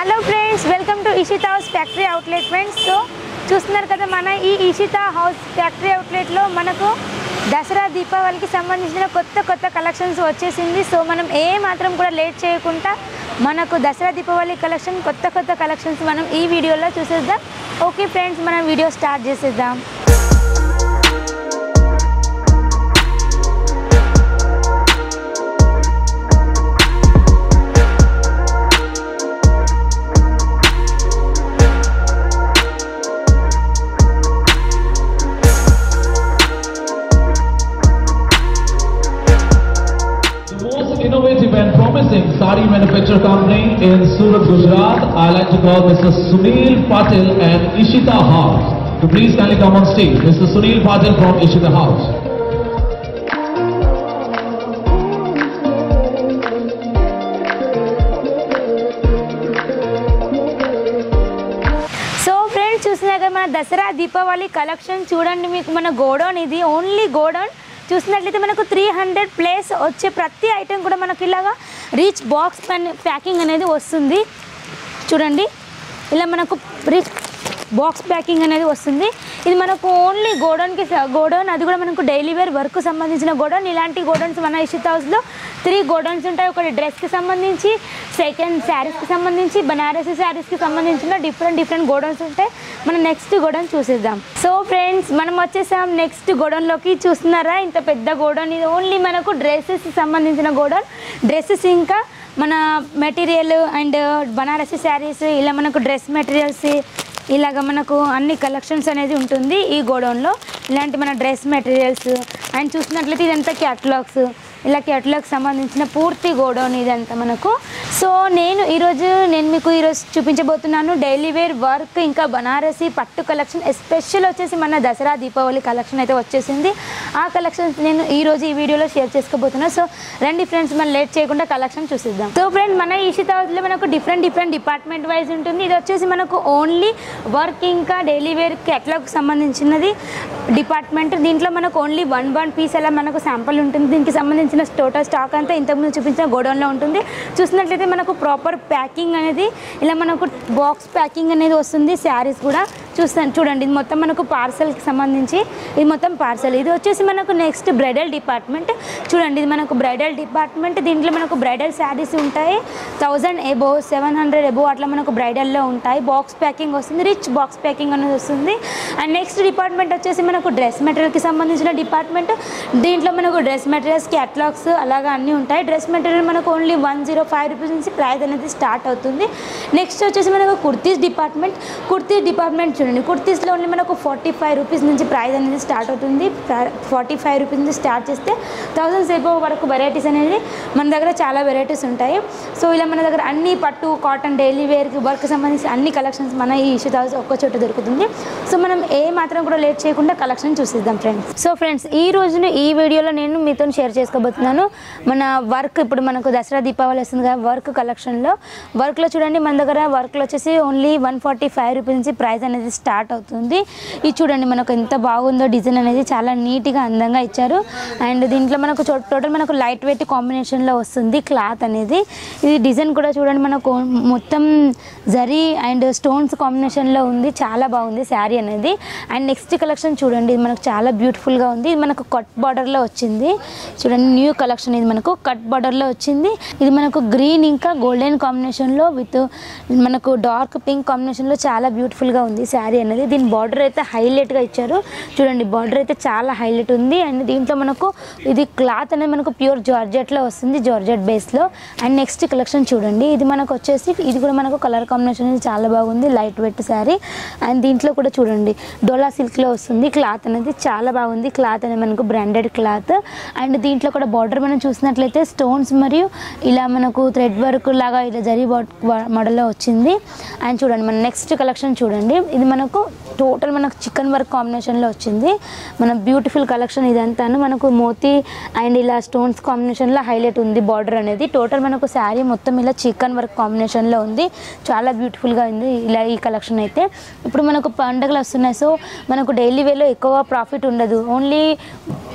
Hello friends welcome to Ishita House factory outlet friends so చూస్తున్నారు కదా మన ఈ ఇషిత హౌస్ ఫ్యాక్టరీ అవుట్లెట్లో మనకు దసరా దీపావళికి సంబంధించిన కొత్త కొత్త కలెక్షన్స్ వచ్చేసింది సో మనం ఏ మాత్రం కూడా లేట్ చేయకుండా మనకు దసరా దీపావళి కలెక్షన్ కొత్త కొత్త కలెక్షన్స్ మనం ఈ వీడియోలో చూసేద్దాం ఓకే ఫ్రెండ్స్ మనం వీడియో స్టార్ట్ చేసేద్దాం The most innovative and promising sari manufacturer company in Surat, Gujarat. I like to call Mr. Sunil Patil and Ishita House. So please kindly come on stage. Mr. Sunil Patil from Ishita House. So friends చూసినాక మన Dasara Deepavali collection చూడండి మీకు మన godown ఇది only godown చూసినట్లయితే మనకు three hundred place వచ్చే ప్రతి ఐటెం కూడా మనకి ఇలాగా రీచ్ బాక్స్ ప్యాకింగ్ అనేది వస్తుంది చూడండి ఇలా మనకు రీచ్ బాక్స్ ప్యాకింగ్ అనేది వస్తుంది ఇది మనకు ఓన్లీ గోడౌన్కి గోడౌన్ అది కూడా మనకు డైలీ వేర్ వర్క్ సంబంధించిన గోడౌన్ ఇలాంటి గోడౌన్స్ మన ఇషిత్ హౌస్లో త్రీ గోడౌన్స్ ఉంటాయి ఒకటి డ్రెస్కి సంబంధించి సెకండ్ శారీస్కి సంబంధించి బనారసి శారీస్కి సంబంధించిన డిఫరెంట్ డిఫరెంట్ గోడౌన్స్ ఉంటాయి మనం నెక్స్ట్ గోడౌన్ చూసేద్దాం సో ఫ్రెండ్స్ మనం వచ్చేసాం నెక్స్ట్ గోడౌన్లోకి చూస్తున్నారా ఇంత పెద్ద గోడౌన్ ఇది ఓన్లీ మనకు డ్రెస్సెస్ సంబంధించిన గోడౌన్ డ్రెస్సెస్ ఇంకా మన మెటీరియల్ అండ్ బనారసి శారీస్ ఇలా మనకు డ్రెస్ మెటీరియల్స్ ఇలాగ మనకు అన్ని కలెక్షన్స్ అనేది ఉంటుంది ఈ గోడౌన్లో ఇలాంటి మన డ్రెస్ మెటీరియల్స్ అండ్ చూసినట్లయితే ఇదంతా క్యాటలాగ్స్ ఇలా క్యాటలాగ్ సంబంధించిన పూర్తి గోడౌన్ ఇదంతా మనకు సో నేను ఈరోజు నేను మీకు ఈరోజు చూపించబోతున్నాను డైలీ వేర్ వర్క్ ఇంకా బనారసి పట్టు కలెక్షన్ ఎస్పెషల్ వచ్చేసి మన దసరా దీపావళి కలెక్షన్ అయితే వచ్చేసింది ఆ కలెక్షన్స్ నేను ఈ రోజు ఈ వీడియోలో షేర్ చేసుకోబోతున్నాను సో రండి ఫ్రెండ్స్ మనం లేట్ చేయకుండా కలెక్షన్ చూసిద్దాం సో ఫ్రెండ్స్ మన ఈషిత హౌస్లో మనకు డిఫరెంట్ డిఫరెంట్ డిపార్ట్మెంట్ వైజ్ ఉంటుంది ఇది వచ్చేసి మనకు ఓన్లీ వర్క్ ఇంకా డైలీ వేర్ కేటలాగ్ సంబంధించినది డిపార్ట్మెంట్ దీంట్లో మనకు ఓన్లీ వన్ వన్ పీస్ అలా మనకు శాంపుల్ ఉంటుంది దీనికి సంబంధించిన టోటల్ స్టాక్ అంతా ఇంతకుముందు చూపించిన గోడౌన్లో ఉంటుంది చూసినట్లయితే మనకు ప్రాపర్ ప్యాకింగ్ అనేది ఇలా మనకు బాక్స్ ప్యాకింగ్ అనేది వస్తుంది శారీస్ కూడా చూస్తాను చూడండి ఇది మొత్తం మనకు పార్సల్కి సంబంధించి ఇది మొత్తం పార్సల్ ఇది వచ్చేసి మనకు నెక్స్ట్ బ్రైడల్ డిపార్ట్మెంట్ చూడండి ఇది మనకు బ్రైడల్ డిపార్ట్మెంట్ దీంట్లో మనకు బ్రైడల్ శారీస్ ఉంటాయి thousand above seven hundred above అట్లా మనకు బ్రైడల్లో ఉంటాయి బాక్స్ ప్యాకింగ్ వస్తుంది రిచ్ బాక్స్ ప్యాకింగ్ అనేది వస్తుంది అండ్ నెక్స్ట్ డిపార్ట్మెంట్ వచ్చేసి మనకు డ్రెస్ మెటీరియల్కి సంబంధించిన డిపార్ట్మెంట్ దీంట్లో మనకు డ్రెస్ మెటీరియల్స్ క్యాటలాగ్స్ అలాగా అన్నీ ఉంటాయి డ్రెస్ మెటీరియల్ మనకు only one zero five rupees నుంచి ప్రైస్ అనేది స్టార్ట్ అవుతుంది నెక్స్ట్ వచ్చేసి మనకు కుర్తీస్ డిపార్ట్మెంట్ కుర్తీస్ డిపార్ట్మెంట్ చూడండి కుర్తీస్లో ఓన్లీ మనకు ఫార్టీ ఫైవ్ రూపీస్ నుంచి ప్రైస్ అనేది స్టార్ట్ అవుతుంది ఫార్టీ ఫైవ్ రూపీస్ నుంచి స్టార్ట్ చేస్తే థౌసండ్ సేపు వరకు వెరైటీస్ అనేది మన దగ్గర చాలా వెరైటీస్ ఉంటాయి సో ఇలా మన దగ్గర అన్ని పట్టు కాటన్ డైలీ వేర్ వర్క్ సంబంధించి అన్ని కలెక్షన్స్ మన ఈ ఇష్యూ హౌస్ ఒక్క చోట దొరుకుతుంది సో మనం ఏ మాత్రం కూడా లేట్ చేయకుండా కలెక్షన్ చూసిద్దాం ఫ్రెండ్స్ సో ఫ్రెండ్స్ ఈ రోజున ఈ వీడియోలో నేను మీతో షేర్ చేసుకోబోతున్నాను మన వర్క్ ఇప్పుడు మనకు దసరా దీపావళి వస్తుంది కదా వర్క్ కలెక్షన్లో వర్క్లో చూడండి మన దగ్గర వర్క్లో వచ్చేసి only one forty five rupees నుంచి ప్రైస్ అనేది స్టార్ట్ అవుతుంది ఇది చూడండి మనకు ఎంత బాగుందో డిజైన్ అనేది చాలా నీట్గా అందంగా ఇచ్చారు అండ్ దీంట్లో మనకు టోటల్ మనకు లైట్ వెయిట్ కాంబినేషన్లో వస్తుంది క్లాత్ అనేది ఇది డిజైన్ కూడా చూడండి మనకు మొత్తం జరీ అండ్ స్టోన్స్ కాంబినేషన్లో ఉంది చాలా బాగుంది శారీ అనేది అండ్ నెక్స్ట్ కలెక్షన్ చూడండి ఇది మనకు చాలా బ్యూటిఫుల్గా ఉంది ఇది మనకు కట్ బార్డర్లో వచ్చింది చూడండి న్యూ కలెక్షన్ ఇది మనకు కట్ బార్డర్లో వచ్చింది ఇది మనకు గ్రీన్ ఇంకా గోల్డెన్ కాంబినేషన్లో విత్ మనకు డార్క్ పింక్ కాంబినేషన్లో చాలా బ్యూటిఫుల్గా ఉంది శారీ అనేది దీని బార్డర్ అయితే హైలైట్గా ఇచ్చారు చూడండి బార్డర్ అయితే చాలా హైలైట్ ఉంది అండ్ దీంట్లో మనకు ఇది క్లాత్ అనేది మనకు ప్యూర్ జార్జెట్లో వస్తుంది జార్జెట్ బేస్లో అండ్ నెక్స్ట్ కలెక్షన్ చూడండి ఇది మనకు వచ్చేసి ఇది కూడా మనకు కలర్ కాంబినేషన్ అనేది చాలా బాగుంది లైట్ వెయిట్ శారీ అండ్ దీంట్లో కూడా చూడండి డోలా సిల్క్లో వస్తుంది క్లాత్ అనేది చాలా బాగుంది క్లాత్ అనేది మనకు బ్రాండెడ్ క్లాత్ అండ్ దీంట్లో కూడా బార్డర్ మనం చూసినట్లయితే స్టోన్స్ మరియు ఇలా మనకు థ్రెడ్ వర్క్ లాగా ఇలా జరీ మోడల్లో వచ్చింది అండ్ చూడండి మన నెక్స్ట్ కలెక్షన్ చూడండి ఇది మనకు టోటల్ మనకు చికెన్ వర్క్ కాంబినేషన్లో వచ్చింది మన బ్యూటిఫుల్ కలెక్షన్ ఇదంతాను మనకు మోతీ అండ్ ఇలా స్టోన్స్ కాంబినేషన్లో హైలైట్ ఉంది బార్డర్ అనేది టోటల్ మనకు శారీ మొత్తం ఇలా చికెన్ వర్క్ కాంబినేషన్లో ఉంది చాలా బ్యూటిఫుల్గా ఉంది ఇలా ఈ కలెక్షన్ అయితే ఇప్పుడు మనకు పండుగలు వస్తున్నాయి సో మనకు డైలీ వేలో ఎక్కువ ప్రాఫిట్ ఉండదు ఓన్లీ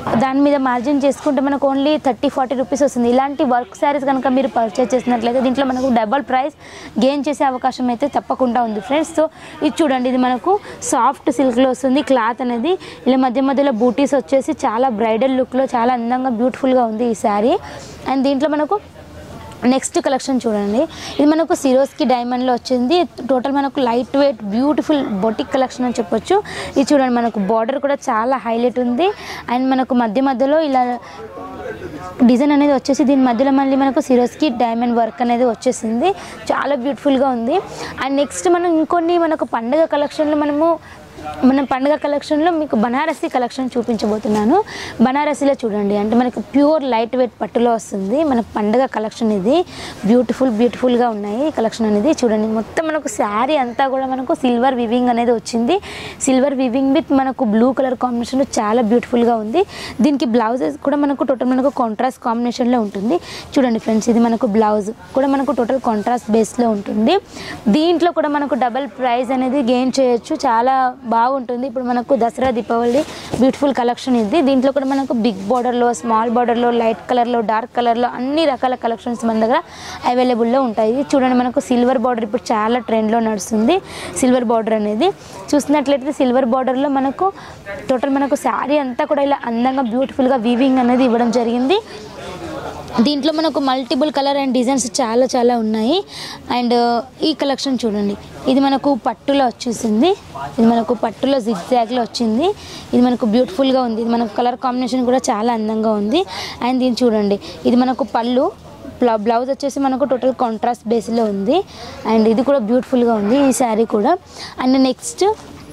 దాని మీద మార్జిన్ చేసుకుంటే మనకు ఓన్లీ థర్టీ ఫార్టీ రూపీస్ వస్తుంది ఇలాంటి వర్క్ శారీస్ కనుక మీరు పర్చేస్ చేసినట్లయితే దీంట్లో మనకు డబల్ ప్రైస్ గెయిన్ చేసే అవకాశం అయితే తప్పకుండా ఉంది ఫ్రెండ్స్ సో ఇది చూడండి ఇది మనకు సాఫ్ట్ సిల్క్లో వస్తుంది క్లాత్ అనేది ఇలా మధ్య మధ్యలో బూటీస్ వచ్చేసి చాలా బ్రైడల్ లుక్లో చాలా అందంగా బ్యూటిఫుల్గా ఉంది ఈ శారీ అండ్ దీంట్లో మనకు నెక్స్ట్ కలెక్షన్ చూడండి ఇది మనకు సిరోస్కి డైమండ్లో వచ్చింది టోటల్ మనకు light weight beautiful boutique collection అని చెప్పొచ్చు ఇది చూడండి మనకు బార్డర్ కూడా చాలా హైలైట్ ఉంది అండ్ మనకు మధ్య మధ్యలో ఇలా డిజైన్ అనేది వచ్చేసి దీని మధ్యలో మళ్ళీ మనకు సిరోస్కి డైమండ్ వర్క్ అనేది వచ్చేసింది చాలా బ్యూటిఫుల్గా ఉంది అండ్ నెక్స్ట్ మనం ఇంకొన్ని మనకు పండుగ కలెక్షన్లో మనము మన పండుగ కలెక్షన్లో మీకు బనారసి కలెక్షన్ చూపించబోతున్నాను బనారసిలో చూడండి అంటే మనకు ప్యూర్ లైట్ వెయిట్ పట్టులో వస్తుంది మన పండుగ కలెక్షన్ ఇది బ్యూటిఫుల్ బ్యూటిఫుల్గా ఉన్నాయి ఈ కలెక్షన్ అనేది చూడండి మొత్తం మనకు శారీ అంతా కూడా మనకు సిల్వర్ వివింగ్ అనేది వచ్చింది సిల్వర్ వివింగ్ విత్ మనకు బ్లూ కలర్ కాంబినేషన్ చాలా బ్యూటిఫుల్గా ఉంది దీనికి బ్లౌజెస్ కూడా మనకు టోటల్ మనకు కాంట్రాస్ట్ కాంబినేషన్లో ఉంటుంది చూడండి ఫ్రెండ్స్ ఇది మనకు బ్లౌజ్ కూడా మనకు టోటల్ కాంట్రాస్ట్ బేస్లో ఉంటుంది దీంట్లో కూడా మనకు డబల్ ప్రైస్ అనేది గెయిన్ చేయొచ్చు చాలా బాగుంటుంది ఇప్పుడు మనకు దసరా దీపావళి బ్యూటిఫుల్ కలెక్షన్ ఇది దీంట్లో కూడా మనకు బిగ్ బార్డర్లో స్మాల్ బార్డర్లో లైట్ కలర్లో డార్క్ కలర్లో అన్ని రకాల కలెక్షన్స్ మన దగ్గర అవైలబుల్లో ఉంటాయి చూడండి మనకు సిల్వర్ బార్డర్ ఇప్పుడు చాలా ట్రెండ్లో నడుస్తుంది సిల్వర్ బార్డర్ అనేది చూసినట్లయితే సిల్వర్ బార్డర్లో మనకు టోటల్ మనకు శారీ అంతా కూడా ఇలా అందంగా బ్యూటిఫుల్గా వీవింగ్ అనేది ఇవ్వడం జరిగింది దీంట్లో మనకు మల్టిపుల్ కలర్ అండ్ డిజైన్స్ చాలా చాలా ఉన్నాయి అండ్ ఈ కలెక్షన్ చూడండి ఇది మనకు పట్టులో వచ్చేసింది ఇది మనకు పట్టులో జిగ్జాగ్లో వచ్చింది ఇది మనకు బ్యూటిఫుల్గా ఉంది ఇది మనకు కలర్ కాంబినేషన్ కూడా చాలా అందంగా ఉంది అండ్ దీన్ని చూడండి ఇది మనకు పళ్ళు బ్లౌ బ్లౌజ్ వచ్చేసి మనకు టోటల్ కాంట్రాస్ట్ బేస్లో ఉంది అండ్ ఇది కూడా బ్యూటిఫుల్గా ఉంది ఈ శారీ కూడా అండ్ నెక్స్ట్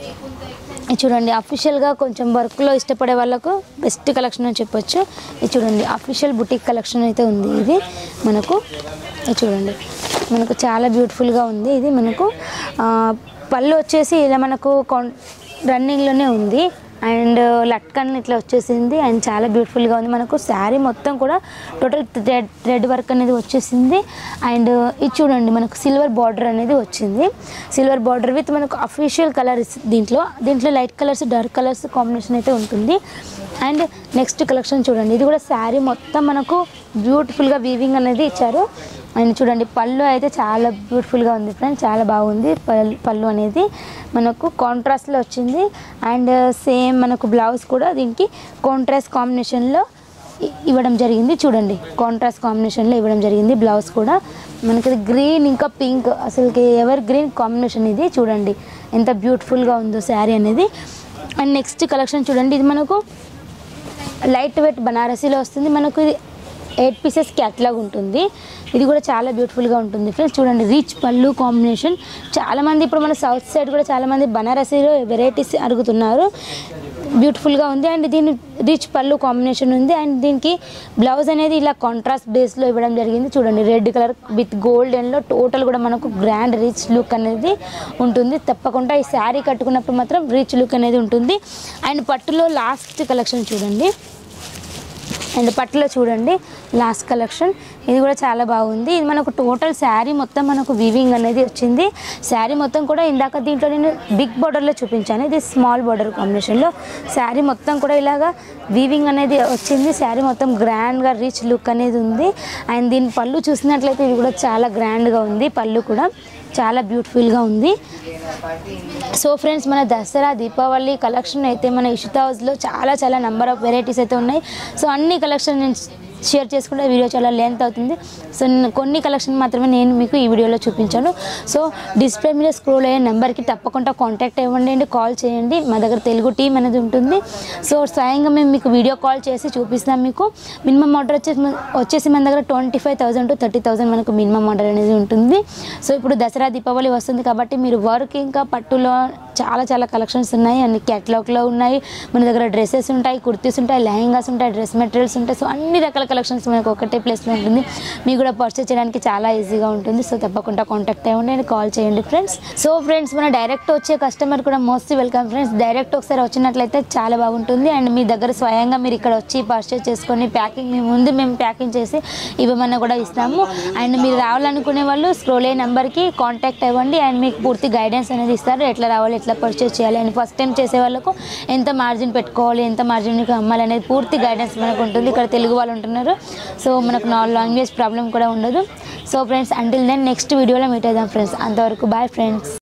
ఇది చూడండి అఫీషియల్గా కొంచెం వర్క్లో ఇష్టపడే వాళ్ళకు బెస్ట్ కలెక్షన్ అని చెప్పొచ్చు ఇది చూడండి అఫీషియల్ బుటీక్ కలెక్షన్ అయితే ఉంది ఇది మనకు ఇది చూడండి మనకు చాలా బ్యూటిఫుల్గా ఉంది ఇది మనకు ఆ, పళ్ళు వచ్చేసి ఇలా మనకు కౌన్ రన్నింగ్లోనే ఉంది అండ్ లట్కన్ ఇట్లా వచ్చేసింది అండ్ చాలా బ్యూటిఫుల్గా ఉంది మనకు శారీ మొత్తం కూడా టోటల్ థ్రెడ్ థ్రెడ్ వర్క్ అనేది వచ్చేసింది అండ్ ఇది చూడండి మనకు సిల్వర్ బార్డర్ అనేది వచ్చింది సిల్వర్ బార్డర్ విత్ మనకు అఫీషియల్ కలర్ దీంట్లో దీంట్లో light colours dark colours combination అయితే ఉంటుంది అండ్ నెక్స్ట్ కలెక్షన్ చూడండి ఇది కూడా శారీ మొత్తం మనకు బ్యూటిఫుల్గా వీవింగ్ అనేది ఇచ్చారు అండ్ చూడండి పళ్ళు అయితే చాలా బ్యూటిఫుల్గా ఉంది ఫ్రెండ్స్ చాలా బాగుంది పల్- పళ్ళు అనేది మనకు కాంట్రాస్ట్లో వచ్చింది అండ్ సేమ్ మనకు బ్లౌజ్ కూడా దీనికి కాంట్రాస్ట్ కాంబినేషన్లో ఇ- ఇవ్వడం జరిగింది చూడండి కాంట్రాస్ట్ కాంబినేషన్లో ఇవ్వడం జరిగింది బ్లౌజ్ కూడా మనకి గ్రీన్ ఇంకా పింక్ అసలుకి ఎవర్ గ్రీన్ కాంబినేషన్ ఇది చూడండి ఎంత బ్యూటిఫుల్గా ఉందో శారీ అనేది అండ్ నెక్స్ట్ కలెక్షన్ చూడండి ఇది మనకు లైట్ వెయిట్ బనారసీలో వస్తుంది మనకు ఇది ఎయిట్ పీసెస్ క్యాట్లాగ్ ఉంటుంది ఇది కూడా చాలా బ్యూటిఫుల్గా ఉంటుంది ఫ్రెండ్స్ చూడండి రిచ్ పళ్ళు కాంబినేషన్ చాలామంది ఇప్పుడు మన సౌత్ సైడ్ కూడా చాలామంది బనారసీలో వెరైటీస్ అడుగుతున్నారు బ్యూటిఫుల్గా ఉంది అండ్ దీని రిచ్ పళ్ళు కాంబినేషన్ ఉంది అండ్ దీనికి బ్లౌజ్ అనేది ఇలా కాంట్రాస్ట్ బేస్లో ఇవ్వడం జరిగింది చూడండి రెడ్ కలర్ విత్ గోల్డెన్లో టోటల్ కూడా మనకు గ్రాండ్ రిచ్ లుక్ అనేది ఉంటుంది తప్పకుండా ఈ శారీ కట్టుకున్నప్పుడు మాత్రం రిచ్ లుక్ అనేది ఉంటుంది అండ్ పట్టులో లాస్ట్ కలెక్షన్ చూడండి అండ్ పట్టులో చూడండి లాస్ట్ కలెక్షన్ ఇది కూడా చాలా బాగుంది ఇది మనకు టోటల్ శారీ మొత్తం మనకు వీవింగ్ అనేది వచ్చింది శారీ మొత్తం కూడా ఇందాక దీంట్లో నేను బిగ్ బార్డర్లో చూపించాను ఇది స్మాల్ బార్డర్ కాంబినేషన్లో శారీ మొత్తం కూడా ఇలాగా వీవింగ్ అనేది వచ్చింది శారీ మొత్తం గ్రాండ్గా రిచ్ లుక్ అనేది ఉంది అండ్ దీని పళ్ళు చూసినట్లయితే ఇది కూడా చాలా గ్రాండ్గా ఉంది పళ్ళు కూడా చాలా బ్యూటిఫుల్గా ఉంది సో ఫ్రెండ్స్ మన దసరా దీపావళి కలెక్షన్ అయితే మన ఇషిత హౌస్లో చాలా చాలా నెంబర్ ఆఫ్ వెరైటీస్ అయితే ఉన్నాయి సో అన్ని కలెక్షన్ నేను షేర్ చేసుకుంటే వీడియో చాలా లెంత్ అవుతుంది సో నేను కొన్ని కలెక్షన్ మాత్రమే నేను మీకు ఈ వీడియోలో చూపించాను సో డిస్ప్లే మీద స్క్రోల్ అయ్యే నెంబర్కి తప్పకుండా కాంటాక్ట్ అవ్వండి అండి కాల్ చేయండి మా దగ్గర తెలుగు టీం అనేది ఉంటుంది సో స్వయంగా మేము మీకు వీడియో కాల్ చేసి చూపిస్తాం మీకు మినిమం ఆర్డర్ వచ్చేసి మన- వచ్చేసి మన దగ్గర twenty five thousand to thirty thousand మనకు మినిమం ఆర్డర్ అనేది ఉంటుంది సో ఇప్పుడు దసరా దీపావళి వస్తుంది కాబట్టి మీరు వర్క్ ఇంకా పట్టులో చాలా చాలా కలెక్షన్స్ ఉన్నాయి అన్ని క్యాటలాగ్లో ఉన్నాయి మన దగ్గర డ్రెస్సెస్ ఉంటాయి కుర్తీస్ ఉంటాయి లెహంగాస్ ఉంటాయి డ్రెస్ మెటీరియల్స్ ఉంటాయి సో అన్ని రకాల కలెక్షన్స్ మనకు ఒకటే ప్లేస్లో ఉంటుంది మీకు కూడా పర్చేస్ చేయడానికి చాలా ఈజీగా ఉంటుంది సో తప్పకుండా కాంటాక్ట్ అవ్వండి అండ్ కాల్ చేయండి ఫ్రెండ్స్ సో ఫ్రెండ్స్ మన డైరెక్ట్ వచ్చే కస్టమర్ కూడా మోస్ట్ వెల్కమ్ ఫ్రెండ్స్ డైరెక్ట్ ఒకసారి వచ్చినట్లయితే చాలా బాగుంటుంది అండ్ మీ దగ్గర స్వయంగా మీరు ఇక్కడ వచ్చి పర్చేస్ చేసుకొని ప్యాకింగ్ మీ ముందు మేము ప్యాకింగ్ చేసి ఇవ్వమన్నా కూడా ఇస్తాము అండ్ మీరు రావాలనుకునే వాళ్ళు స్క్రోల్ అయ్యే నెంబర్కి కాంటాక్ట్ అవ్వండి అండ్ మీకు పూర్తి గైడెన్స్ అనేది ఇస్తారు ఎట్లా రావాలి ఎట్లా పర్చేస్ చేయాలి అండ్ ఫస్ట్ టైం చేసే వాళ్ళకు ఎంత మార్జిన్ పెట్టుకోవాలి ఎంత మార్జిన్కి అమ్మాలి అనేది పూర్తి గైడెన్స్ మనకు ఉంటుంది ఇక్కడ తెలుగు వాళ్ళు ఉంటున్నారు సో మనకు నా లాంగ్వేజ్ ప్రాబ్లం కూడా ఉండదు so friends until then next వీడియోలో మీట్ అవుదాం ఫ్రెండ్స్ అంతవరకు బాయ్ ఫ్రెండ్స్